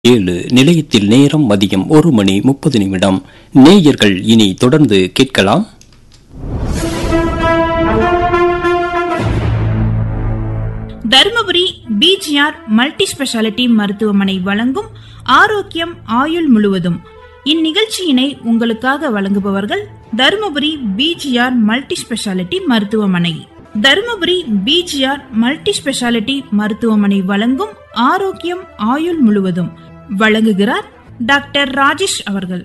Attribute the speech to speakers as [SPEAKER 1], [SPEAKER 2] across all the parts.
[SPEAKER 1] ஏழு நிலையத்தில் நேரம் மதியம் ஒரு மணி முப்பது நிமிடம் நேயர்கள் இனி தொடர்ந்து கேட்கலாம்
[SPEAKER 2] தருமபுரி பிஜிஆர் மல்டி ஸ்பெஷாலிட்டி மருத்துவமனை வழங்கும் ஆரோக்கியம் ஆயுள் முழுவதும் இந்நிகழ்ச்சியினை உங்களுக்காக வழங்குபவர்கள் தருமபுரி பிஜிஆர் மல்டி ஸ்பெஷாலிட்டி மருத்துவமனை தருமபுரி பிஜிஆர் மல்டி ஸ்பெஷாலிட்டி மருத்துவமனை வழங்கும் ஆரோக்கியம் ஆயுள் முழுவதும் வழங்குகிறார் டாக்டர் ராஜேஷ் அவர்கள்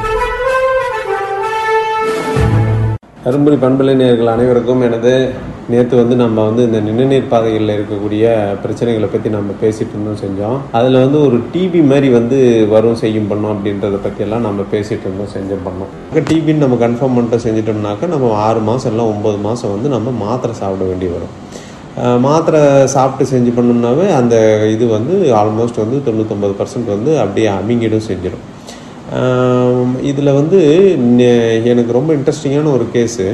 [SPEAKER 3] கரும்புரி பண்பலை நேயர்கள் அனைவருக்கும் எனது நேற்று வந்து நம்ம வந்து இந்த நிணநீர் பாதைகளில் இருக்கக்கூடிய பிரச்சனைகளை பற்றி நம்ம பேசிட்டு இருந்தோம் செஞ்சோம் அதில் வந்து ஒரு டிபி மாதிரி வந்து வரும் செய்யும் பண்ணோம் அப்படின்றத பற்றியெல்லாம் நம்ம பேசிட்டு இருந்தோம் செஞ்சோம் பண்ணோம் டிபின்னு நம்ம கன்ஃபார்ம் பண்ணிட்டு செஞ்சிட்டோம்னாக்கா நம்ம ஆறு மாதம் இல்லை ஒம்பது மாதம் வந்து நம்ம மாத்திரை சாப்பிட வேண்டி வரும் அஹ் மாத்திரை சாப்பிட்டு செஞ்சு பண்ணோம்னாவே அந்த இது வந்து ஆல்மோஸ்ட் வந்து தொண்ணூத்தொம்பது பர்சன்ட் வந்து அப்படியே அமிங்கிடும் செஞ்சிடும் இதில் வந்து நெ- எனக்கு ரொம்ப இன்ட்ரெஸ்டிங்கான ஒரு கேஸு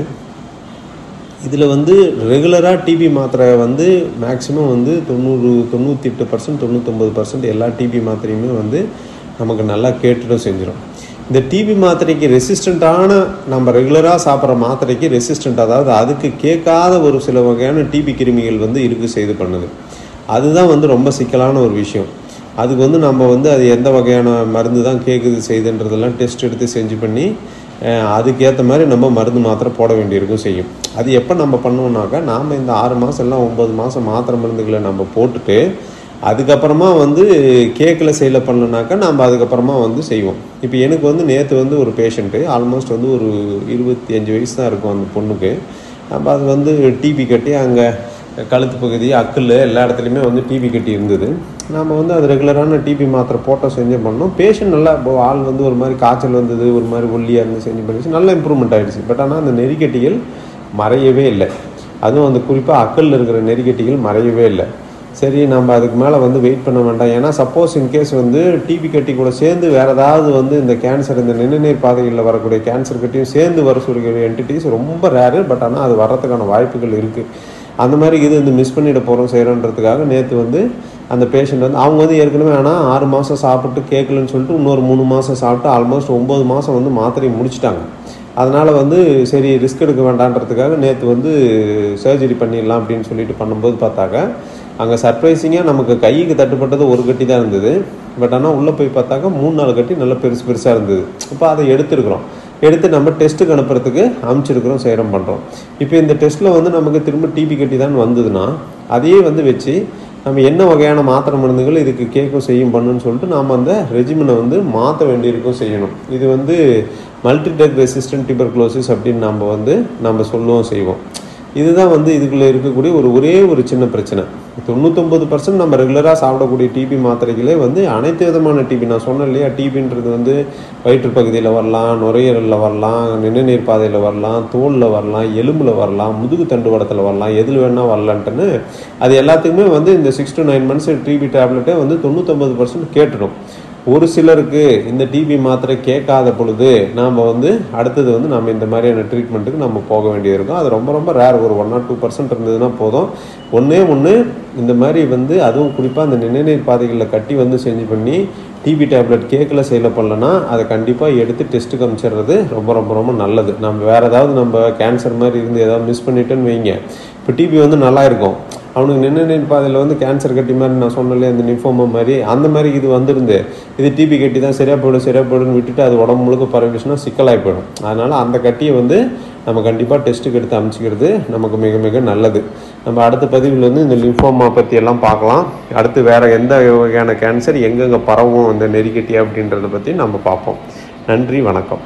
[SPEAKER 3] இதில் வந்து ரெகுலராக டிபி மாத்திரை வந்து மேக்ஸிமம் வந்து தொண்ணூறு தொண்ணூற்றி எட்டு பர்சன்ட் தொண்ணூத்தொம்பது பர்சன்ட் எல்லா டிபி மாத்திரையுமே வந்து நமக்கு நல்லா கேட்டுடும் செஞ்சிடும் இந்த டிபி மாத்திரைக்கு ரெசிஸ்டண்ட்டான நம்ம ரெகுலராக சாப்பிட்ற மாத்திரைக்கு ரெசிஸ்டண்ட் அதாவது அதுக்கு கேட்காத ஒரு சில வகையான டிபி கிருமிகள் வந்து இருக்கு செய்து பண்ணுது அதுதான் வந்து ரொம்ப சிக்கலான ஒரு விஷயம் அதுக்கு வந்து நம்ம வந்து அது எந்த வகையான மருந்து தான் கேட்குது செய்யுதுன்றதெல்லாம் டெஸ்ட் எடுத்து செஞ்சு பண்ணி அஹ், அதுக்கேற்ற மாதிரி நம்ம மருந்து மாத்திரை போட வேண்டியிருக்கும் செய்யும் அது எப்போ நம்ம பண்ணுவோம்னாக்கா நாம் இந்த ஆறு மாதம் எல்லாம் ஒம்பது மாதம் மாத்திரை மருந்துகளை நம்ம போட்டுட்டு அதுக்கப்புறமா வந்து கேக்கில் செயல பண்ணலனாக்கா நம்ம அதுக்கப்புறமா வந்து செய்வோம் இப்போ எனக்கு வந்து நேற்று வந்து ஒரு பேஷண்ட்டு ஆல்மோஸ்ட் வந்து ஒரு இருபத்தி அஞ்சு வயசு தான் இருக்கும் அந்த பொண்ணுக்கு நம்ம அது வந்து டிபி கட்டி அங்கே கழுத்து பகுதி அக்கில் எல்லா இடத்துலையுமே வந்து டிபி கட்டி இருந்தது நம்ம வந்து அது ரெகுலரான டிபி மாத்திரை போட்டோ செஞ்சு பண்ணோம் பேஷண்ட் நல்லா இப்போ ஆள் வந்து ஒரு மாதிரி காய்ச்சல் வந்தது ஒரு மாதிரி ஒல்லியாக இருந்து செஞ்சு பண்ணிச்சு நல்லா இம்ப்ரூவ்மெண்ட் ஆயிடுச்சு பட் ஆனால் அந்த நெறிக்கட்டிகள் மறையவே இல்லை அதுவும் அந்த குறிப்பாக அக்கல்ல இருக்கிற நெறிக்கட்டிகள் மறையவே இல்லை சரி நம்ம அதுக்கு மேலே வந்து வெயிட் பண்ண வேண்டாம் ஏன்னா சப்போஸ் இன்கேஸ் வந்து டிபி கட்டி கூட சேர்ந்து வேறு ஏதாவது வந்து இந்த கேன்சர் இந்த நிணநீர் பாதைகளில் வரக்கூடிய கேன்சர் கட்டியும் சேர்ந்து வர சொல்லக்கூடிய என்டிட்டிஸ் ரொம்ப ரேரு பட் ஆனால் அது வர்றதுக்கான வாய்ப்புகள் இருக்குது அந்த மாதிரி இது வந்து மிஸ் பண்ணிட போகிறோம் செய்கிறோன்றதுக்காக நேற்று வந்து அந்த பேஷண்ட் வந்து அவங்க வந்து ஏற்கனவே ஆனால் ஆறு மாதம் சாப்பிட்டு கேட்கலன்னு சொல்லிட்டு இன்னொரு மூணு மாதம் சாப்பிட்டு ஆல்மோஸ்ட் ஒம்பது மாதம் வந்து மாத்திரையை முடிச்சிட்டாங்க அதனால் வந்து சரி ரிஸ்க் எடுக்க வேண்டான்றதுக்காக நேற்று வந்து சர்ஜரி பண்ணிடலாம் அப்படின்னு சொல்லிட்டு பண்ணும்போது பார்த்தாக்க அங்கே சர்ப்ரைசிங்காக நமக்கு கைக்கு தட்டுப்பட்டது ஒரு கட்டி தான் இருந்தது பட் ஆனால் உள்ளே போய் பார்த்தாக்க மூணு நாலு கட்டி நல்லா பெருசு பெருசாக இருந்தது இப்போ அதை எடுத்துருக்குறோம் எடுத்து நம்ம டெஸ்ட்டுக்கு அனுப்புறதுக்கு அனுப்பிச்சிருக்கிறோம் செய்கிறோம் பண்ணுறோம் இப்போ இந்த டெஸ்ட்டில் வந்து நமக்கு திரும்ப டிபி கட்டி தான் வந்ததுன்னா அதையே வந்து வச்சு நம்ம என்ன வகையான மாத்திரை மருந்துகள் இதுக்கு கேட்கும் செய்யும் பண்ணுன்னு சொல்லிட்டு நாம் அந்த ரெஜிமனை வந்து மாற்ற வேண்டியிருக்கும் செய்யணும் இது வந்து மல்டி ட்ரக் ரெசிஸ்டன்ட் டிபர்குலோசிஸ் அப்படின்னு நம்ம வந்து நம்ம சொல்லுவோம் செய்வோம் இதுதான் வந்து இதுக்குள்ளே இருக்கக்கூடிய ஒரு ஒரே ஒரு சின்ன பிரச்சனை தொண்ணூத்தொம்பது பர்சன்ட் நம்ம ரெகுலராக சாப்பிடக்கூடிய டிபி மாத்திரைகளே வந்து அனைத்து விதமான டிபி நான் சொன்னேன் இல்லையா டிபின்றது வந்து வயிற்று பகுதியில் வரலாம் நுரையீரலில் வரலாம் நிணநீர் பாதையில் வரலாம் தோலில் வரலாம் எலும்பில் வரலாம் முதுகு தண்டுவடத்தில் வரலாம் எதில் வேணால் வரலான்ட்டுன்னு அது எல்லாத்துக்குமே வந்து இந்த six to nine months TB டேப்லெட்டே வந்து தொண்ணூத்தொம்பது பர்சன்ட் கேட்டுடும் ஒரு சிலருக்கு இந்த டிபி மாத்திரை கேட்காத பொழுது நாம் வந்து அடுத்தது வந்து நம்ம இந்த மாதிரியான ட்ரீட்மெண்ட்டுக்கு நம்ம போக வேண்டியது இருக்கும் அது ரொம்ப ரொம்ப ரேர் ஒரு ஒன் ஆர் டூ பர்சன்ட் இருந்ததுன்னா போதும் ஒன்றே ஒன்று இந்த மாதிரி வந்து அதுவும் குறிப்பாக அந்த நிணநீர் பாதைகளில் கட்டி வந்து செஞ்சு பண்ணி டிபி டேப்லெட் கேக்கில் செயல பண்ணலன்னா அதை கண்டிப்பாக எடுத்து டெஸ்ட்டுக்கு அனுப்பிச்சிடுறது ரொம்ப ரொம்ப ரொம்ப நல்லது நம்ம வேறு ஏதாவது நம்ம கேன்சர் மாதிரி இருந்து ஏதாவது மிஸ் பண்ணிட்டோன்னு வைங்க இப்போ டிபி வந்து நல்லா இருக்கும் அவனுக்கு நிணநீர் பாதையில் வந்து கேன்சர் கட்டி மாதிரி நான் சொன்னல இந்த நிஃபோமா மாதிரி அந்த மாதிரி இது வந்துருந்து இது டிபி கட்டி தான் சரியாக போயிடும் சரியாக போயிடும்னு விட்டுட்டு அது உடம்பு முழுக்க பரவிச்சுன்னா சிக்கலாகி போயிடும் அதனால் அந்த கட்டியை வந்து நம்ம கண்டிப்பாக டெஸ்ட்டுக்கு எடுத்து அமைச்சிக்கிறது நமக்கு மிக மிக நல்லது நம்ம அடுத்த பதிவில் வந்து இந்த லிம்ஃபோமா பற்றி எல்லாம் பார்க்கலாம் அடுத்து வேறு எந்த வகையான கேன்சர் எங்கெங்கே பரவும் இந்த நெறிக்கட்டி அப்படின்றத பற்றி நம்ம பார்ப்போம் நன்றி வணக்கம்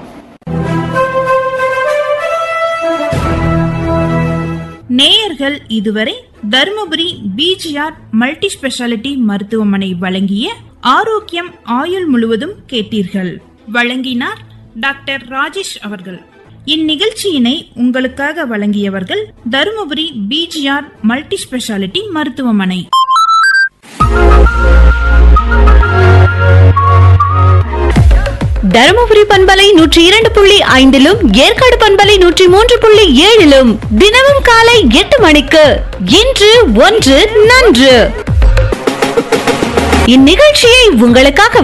[SPEAKER 2] நேயர்கள் இதுவரை தருமபுரி பிஜிஆர் மல்டி ஸ்பெஷாலிட்டி மருத்துவமனை வழங்கிய ஆரோக்கியம் ஆயுள் முழுவதும் கேட்டீர்கள் வழங்கினார் டாக்டர் ராஜேஷ் அவர்கள் இந்நிகழ்ச்சியினை உங்களுக்காக வழங்கியவர்கள் தருமபுரி பிஜிஆர் மல்டி ஸ்பெஷாலிட்டி மருத்துவமனை
[SPEAKER 4] தருமபுரி பண்பலை நூற்றி இரண்டு புள்ளி ஐந்திலும் ஏற்காடு பண்பலை நூற்றி மூன்று புள்ளி ஏழிலும் தினமும் காலை எட்டு மணிக்கு இன்று ஒன்று நன்று இந்நிகழ்ச்சியை உங்களுக்காக